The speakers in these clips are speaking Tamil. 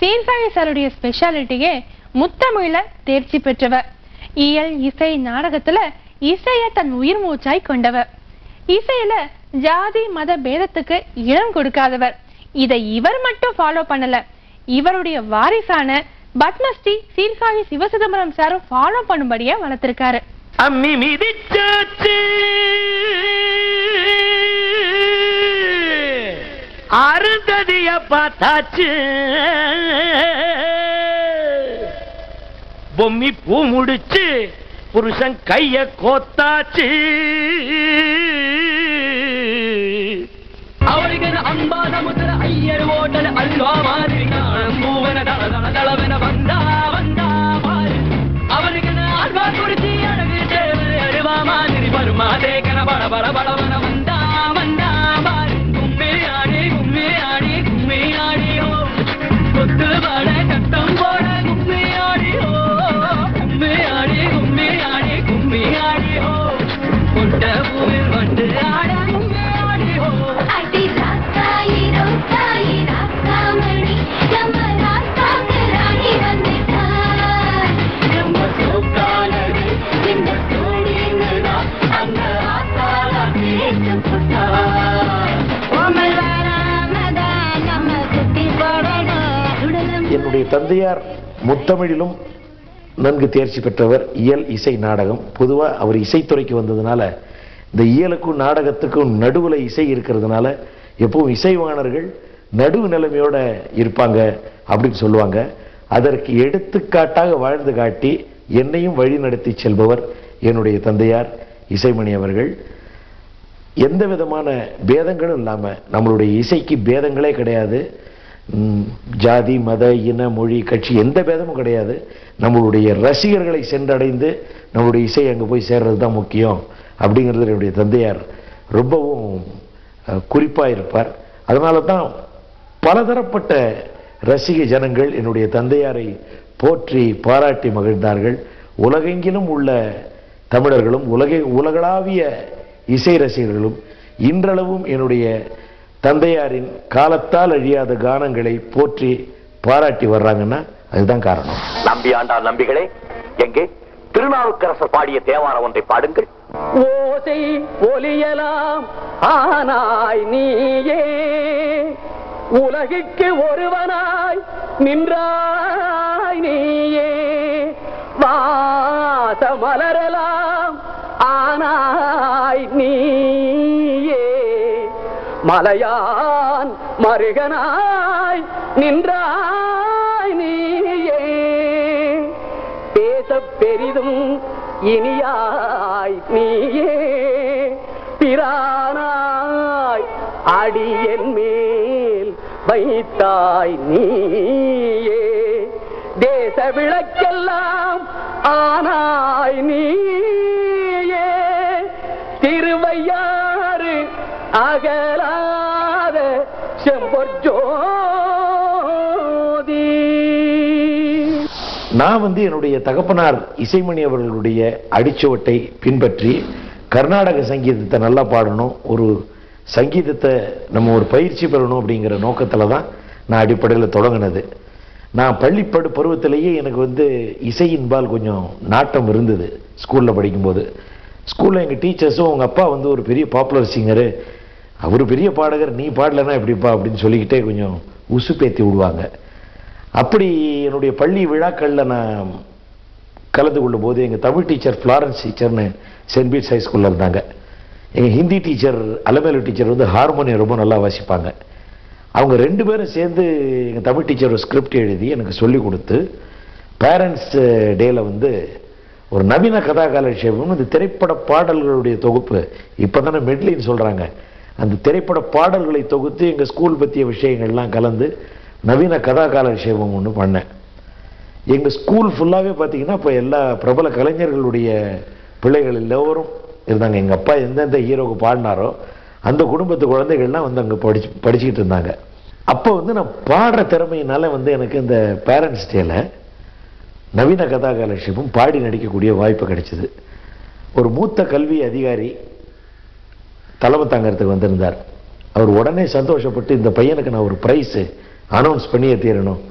சீர்காழி சாருடைய ஸ்பெஷாலிட்டியே முத்தமிழ்ல தேர்ச்சி பெற்றவர் இயல் இசை நாடகத்துல இசைய தன் உயிர் மூச்சாய் கொண்டவர் இசையில ஜாதி மத பேதத்துக்கு இடம் கொடுக்காதவர் இதை இவர் மட்டும் ஃபாலோ பண்ணல இவருடைய வாரிசான பத்மஸ்ரீ சீர்காழி சிவசிதம்பரம் சாரும் ஃபாலோ பண்ணும்படியா வளர்த்திருக்காரு அம்மி மிதிச்சாச்சு அருந்ததிய பார்த்தாச்சு பொம்மி பூ முடிச்சு புருஷன் கைய கோத்தாச்சு அவரிகன அம்பாத முத்திர ஐயர் ஓட்டல அல்வா மாதிரி காணும் பூவன தள தள தளவென வந்தா வந்தா பாரு அவரிகன அல்வா குடிச்சி அழகு தேவர் அழுவா மாதிரி வருமா தேக்கன பட பட படவன வந்தா வந்தா பாரு கும்மி ஆடி கும்மி ஆடி கும்மி ஆடி ஓ கொத்து பாட கட்டம் போட கும்மி ஆடி ஓ கும்மி ஆடி கும்மி ஆடி கும்மி ஆடி ஓ கொண்ட பூவில் வந்து ஆட கும்மி ஆடி ஓ அடி ராக்காயி ரோக்காயி ராக்காமணி நம்ம ராக்காக்கு ராணி வந்துட்டார் நம்ம சோக்கானது இந்த சோழிங்கதான் அந்த ஆத்தாள பேச்சு புட்டா ஓமல் வராமதான் நம்ம குட்டி போடணும் சுடலம் என்னுடைய தந்தையார் முத்தமிழிலும் நன்கு தேர்ச்சி பெற்றவர் இயல் இசை நாடகம் பொதுவா அவர் இசைத்துறைக்கு வந்ததுனால இந்த இயலுக்கும் நாடகத்துக்கும் நடுவுல இசை இருக்கிறதுனால எப்பவும் இசைவாணர்கள் நடுவு நிலைமையோட இருப்பாங்க அப்படின்னு சொல்லுவாங்க அதற்கு எடுத்துக்காட்டாக வாழ்ந்து காட்டி என்னையும் வழி நடத்தி செல்பவர் என்னுடைய தந்தையார் இசைமணி அவர்கள் எந்த விதமான பேதங்களும் இல்லாம நம்மளுடைய இசைக்கு பேதங்களே கிடையாது ம், ஜாதி மத இன மொழி கட்சி எந்த பேதமும் கிடையாது நம்மளுடைய ரசிகர்களை சென்றடைந்து நம்மளுடைய இசை அங்கே போய் சேர்றது தான் முக்கியம் அப்படிங்கிறது என்னுடைய தந்தையார் ரொம்பவும் அஹ், குறிப்பா இருப்பார் அதனால தான் பலதரப்பட்ட ரசிக ஜனங்கள் என்னுடைய தந்தையாரை போற்றி பாராட்டி மகிழ்ந்தார்கள் உலகெங்கிலும் உள்ள தமிழர்களும் உலகை உலகளாவிய இசை ரசிகர்களும் இன்றளவும் என்னுடைய தந்தையாரின் காலத்தால் அழியாத கானங்களை போற்றி பாராட்டி வர்றாங்கன்னா அதுதான் காரணம் நம்பி ஆண்டார் நம்பிகளே எங்கே திருநாவுக்கரசர் பாடிய தேவாரம் ஒன்றை பாடுங்கள் ஓசை ஒலியலாம் ஆனாய் நீயே உலகிற்கு ஒருவனாய் நின்றாய் நீயே வாச மலரலாம் ஆனாய் நீயே மலையான் மருகனாய் நின்றாய் நீயே பேச பெரிதும் இனியாய் நீயே பிரானாய் அடியன் மேல் வைத்தாய் நீயே தேச விளக்கெல்லாம் ஆனாய் நீயே திருவையாறு அகலாத செம்பொற்ஜோதி நான் வந்து என்னுடைய தகப்பனார் இசைமணி அவர்களுடைய அடிச்சுவட்டை பின்பற்றி கர்நாடக சங்கீதத்தை நல்லா பாடணும் ஒரு சங்கீதத்தை நம்ம ஒரு பயிற்சி பெறணும் அப்படிங்கிற நோக்கத்துல தான் நான் அடிப்படையில் தொடங்கினது நான் பள்ளிப்படு பருவத்திலேயே எனக்கு வந்து இசையின்பால் கொஞ்சம் நாட்டம் இருந்தது ஸ்கூலில் படிக்கும்போது ஸ்கூலில் எங்கள் டீச்சர்ஸும் உங்கள் அப்பா வந்து ஒரு பெரிய பாப்புலர் சிங்கரு அவர் பெரிய பாடகர் நீ பாடலைன்னா எப்படிப்பா அப்படின்னு சொல்லிக்கிட்டே கொஞ்சம் உசுப்பேத்தி விடுவாங்க அப்படி என்னுடைய பள்ளி விழாக்களில் நான் கலந்து கொள்ளும் போது எங்கள் தமிழ் டீச்சர் ஃப்ளாரன்ஸ் டீச்சர்னு சென்ட் பீட்ஸ் ஹை ஸ்கூலில் இருந்தாங்க எங்கள் ஹிந்தி டீச்சர் அலமேலு டீச்சர் வந்து ஹார்மோனியம் ரொம்ப நல்லா வாசிப்பாங்க அவங்க ரெண்டு பேரும் சேர்ந்து எங்கள் தமிழ் டீச்சர் ஒரு ஸ்கிரிப்ட் எழுதி எனக்கு சொல்லிக் கொடுத்து பேரண்ட்ஸ் டேல வந்து ஒரு நவீன கதா காலட்சேபம் இந்த திரைப்பட பாடல்களுடைய தொகுப்பு இப்போ தானே மெட்லின்னு சொல்கிறாங்க அந்த திரைப்பட பாடல்களை தொகுத்து எங்கள் ஸ்கூல் பற்றிய விஷயங்கள்லாம் கலந்து நவீன கதா காலட்சேபம் ஒன்று பண்ணேன் எங்கள் ஸ்கூல் ஃபுல்லாகவே பார்த்தீங்கன்னா இப்போ எல்லா பிரபல கலைஞர்களுடைய பிள்ளைகள் எல்லோரும் இருந்தாங்க எங்கள் அப்பா எந்தெந்த ஹீரோக்கு பாடினாரோ அந்த குடும்பத்து குழந்தைகள்லாம் வந்து அங்கே படிச்சு படிச்சுக்கிட்டு இருந்தாங்க அப்போ வந்து நான் பாடுற திறமையினால வந்து எனக்கு இந்த பேரண்ட்ஸ் டேல நவீன கதா காலட்சேபம் பாடி நடிக்கக்கூடிய வாய்ப்பு கிடைச்சது ஒரு மூத்த கல்வி அதிகாரி தலைமை தாங்கறதுக்கு வந்திருந்தார் அவர் உடனே சந்தோஷப்பட்டு இந்த பையனுக்கு நான் ஒரு ப்ரைஸு அனௌன்ஸ் பண்ணியே தீரணும்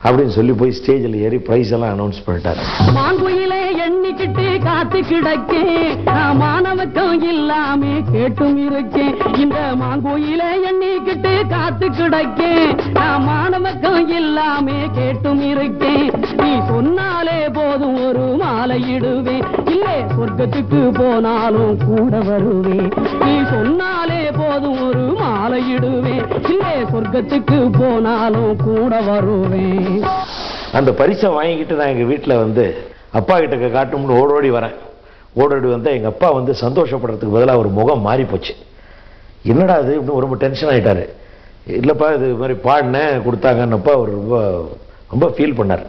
அப்படின்னு சொல்லி போய் ஸ்டேஜில் ஏறி ப்ரைஸ் எல்லாம் அனௌன்ஸ் பண்ணிட்டாரு மாங்குயிலே எண்ணிக்கிட்டு காத்து கிடக்கேன் நான் மாணவக்கம் இல்லாம கேட்டும் இருக்கேன் இந்த மாங்குயிலே எண்ணிக்கிட்டு காத்து கிடக்கேன் நான் மாணவக்கம் இல்லாம கேட்டும் இருக்கேன் நீ சொன்னாலே போதும் ஒரு மாலையிடுவேன் இல்லை சொர்க்கத்துக்கு போனாலும் கூட வருவேன் நீ சொன்னாலே போதும் ஒரு மாலையிடுவேன் இல்லை சொர்க்கத்துக்கு போனாலும் கூட வருவேன் அந்த பரிசை வாங்கிக்கிட்டு நான் எங்கள் வீட்டில் வந்து அப்பா கிட்ட காட்டணும்னு ஓடோடி வரேன் ஓடோடி வந்தால் எங்கள் அப்பா வந்து சந்தோஷப்படுறதுக்கு பதிலாக ஒரு முகம் மாறி போச்சு என்னடா அது இப்படி ரொம்ப டென்ஷன் ஆகிட்டாரு இல்லைப்பா இது மாதிரி பாடினேன் கொடுத்தாங்கன்னப்பா அவர் ரொம்ப ரொம்ப ஃபீல் பண்ணார்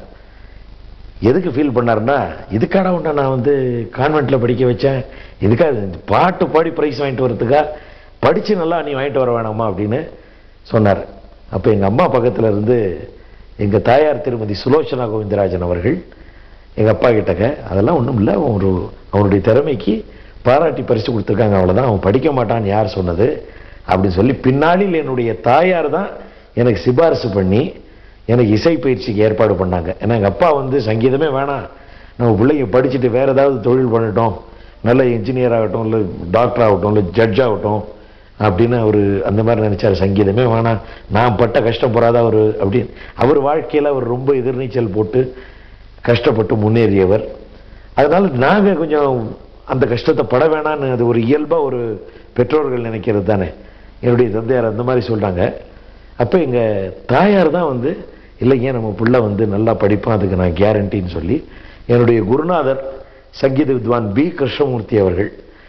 எதுக்கு ஃபீல் பண்ணாருன்னா இதுக்காடா உண்டா நான் வந்து கான்வென்ட்டில் படிக்க வச்சேன் இதுக்காக இந்த பாட்டு பாடி ப்ரைஸ் வாங்கிட்டு வரதுக்கா படித்து நல்லா நீ வாங்கிட்டு வர வேணாமா அப்படின்னு சொன்னார் அப்போ எங்கள் அம்மா பக்கத்தில் இருந்து எங்கள் தாயார் திருமதி சுலோச்சனா கோவிந்தராஜன் அவர்கள் எங்கள் அப்பா கிட்டக்க அதெல்லாம் ஒன்றும் இல்லை அவன் ஒரு அவனுடைய திறமைக்கு பாராட்டி பரிசு கொடுத்துருக்காங்க அவ்வளோதான் அவன் படிக்க மாட்டான்னு யார் சொன்னது அப்படின்னு சொல்லி பின்னாளில் என்னுடைய தாயார் தான் எனக்கு சிபாரிசு பண்ணி எனக்கு இசை பயிற்சிக்கு ஏற்பாடு பண்ணாங்க ஏன்னா எங்கள் அப்பா வந்து சங்கீதமே வேணாம் நம்ம பிள்ளைங்க படிச்சுட்டு வேற ஏதாவது தொழில் பண்ணட்டும் நல்ல இன்ஜினியர் ஆகட்டும் இல்லை டாக்டர் ஆகட்டும் இல்லை ஜட்ஜ் ஆகட்டும் அப்படின்னு அவர் அந்த மாதிரி நினைச்சாரு சங்கீதமே வேணாம் நான் பட்ட கஷ்டப்படாத அவர் அப்படின்னு அவர் வாழ்க்கையில் அவர் ரொம்ப எதிர்நீச்சல் போட்டு கஷ்டப்பட்டு முன்னேறியவர் அதனால நாங்கள் கொஞ்சம் அந்த கஷ்டத்தை பட வேணான்னு அது ஒரு இயல்பாக ஒரு பெற்றோர்கள் நினைக்கிறது தானே என்னுடைய தந்தையார் அந்த மாதிரி சொல்கிறாங்க அப்போ எங்கள் தாயார் தான் வந்து இல்லைங்க நம்ம பிள்ளை வந்து நல்லா படிப்பான் அதுக்கு நான் கேரண்டின்னு சொல்லி என்னுடைய குருநாதர் சங்கீத வித்வான் பி கிருஷ்ணமூர்த்தி அவர்கள்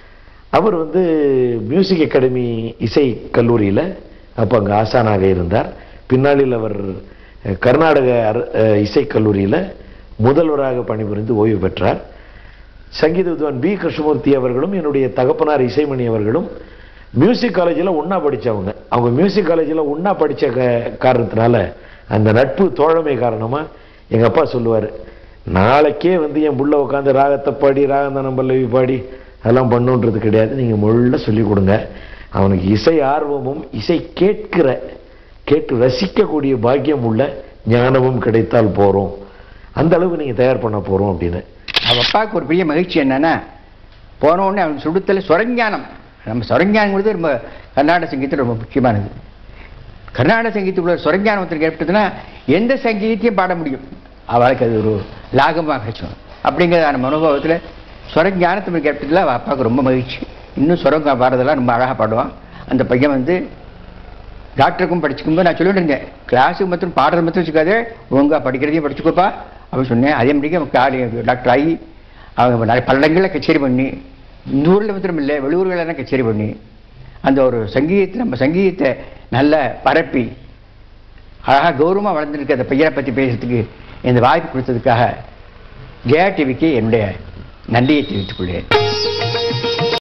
அவர் வந்து மியூசிக் அகாடமி இசை கல்லூரியில் அப்போ அங்கே ஆசானாக இருந்தார் பின்னாளில் அவர் அஹ், கர்நாடக அர- அஹ், இசைக் கல்லூரியில் முதல்வராக பணிபுரிந்து ஓய்வு பெற்றார் சங்கீத வித்வான் பி கிருஷ்ணமூர்த்தி அவர்களும் என்னுடைய தகப்பனார் இசைமணி அவர்களும் மியூசிக் காலேஜில் ஒன்றா படித்தவங்க அவங்க மியூசிக் காலேஜில் ஒன்றா படித்த காரணத்தினால அந்த நட்பு தோழமை காரணமாக எங்கள் அப்பா சொல்லுவார் நாளைக்கே வந்து என் புள்ள உட்காந்து ராகத்தை பாடி ராகந்தானம் பல்லவி பாடி அதெல்லாம் பண்ணுன்றது கிடையாது நீங்கள் முள்ள சொல்லிக் கொடுங்க அவனுக்கு இசை ஆர்வமும் இசை கேட்கிற கேட்டு ரசிக்கக்கூடிய பாக்கியம் உள்ள ஞானமும் கிடைத்தால் போகிறோம் அந்த அளவுக்கு நீங்கள் தயார் பண்ண போகிறோம் அப்படின்னு அவ அப்பாவுக்கு ஒரு பெரிய மகிழ்ச்சி என்னன்னா போன உடனே அவன் சுடுத்தல சுரஞ்ஞானம் நம்ம சுரஞ்ஞானங்கிறது ரொம்ப கர்நாடக சங்கீதத்தில் ரொம்ப முக்கியமானது கர்நாடக சங்கீதத்துக்குள்ள சுரஞ்ஞானத்தில் கேட்டதுன்னா எந்த சங்கீதத்தையும் பாட முடியும் அவளுக்கு அது ஒரு லாகமாக கிடைச்சோம் அப்படிங்கிறதான மனோபாவத்தில் சுரஞானத்தை கேட்டதில் அவள் அப்பாவுக்கு ரொம்ப மகிழ்ச்சி இன்னும் சுரங்க பாடுறதெல்லாம் ரொம்ப அழகாக பாடுவான் அந்த பையன் வந்து டாக்டருக்கும் படிச்சுக்கும்போது நான் சொல்லிட்டு இருந்தேன் கிளாஸுக்கு மட்டும் பாடுறது மட்டும் வச்சுக்காதே ஒழுங்கா படிக்கிறதையும் படிச்சுக்கோப்பா அப்படின்னு சொன்னேன் அதே மாதிரிக்கு அவன் காலி டாக்டர் ஆகி அவங்க நிறைய பல இடங்களில் கச்சேரி பண்ணி இந்த ஊரில் மாத்திரம் இல்லை வெளியூர்களெல்லாம் கச்சேரி பண்ணி அந்த ஒரு சங்கீதத்தை நம்ம சங்கீதத்தை நல்ல பரப்பி அழகாக கௌரவமாக வளர்ந்துருக்க அந்த பையனை பற்றி பேசுறதுக்கு இந்த வாய்ப்பு கொடுத்ததுக்காக ஜெயா டிவிக்கு என்னுடைய நன்றியை தெரிவித்துக் கொள்கிறேன்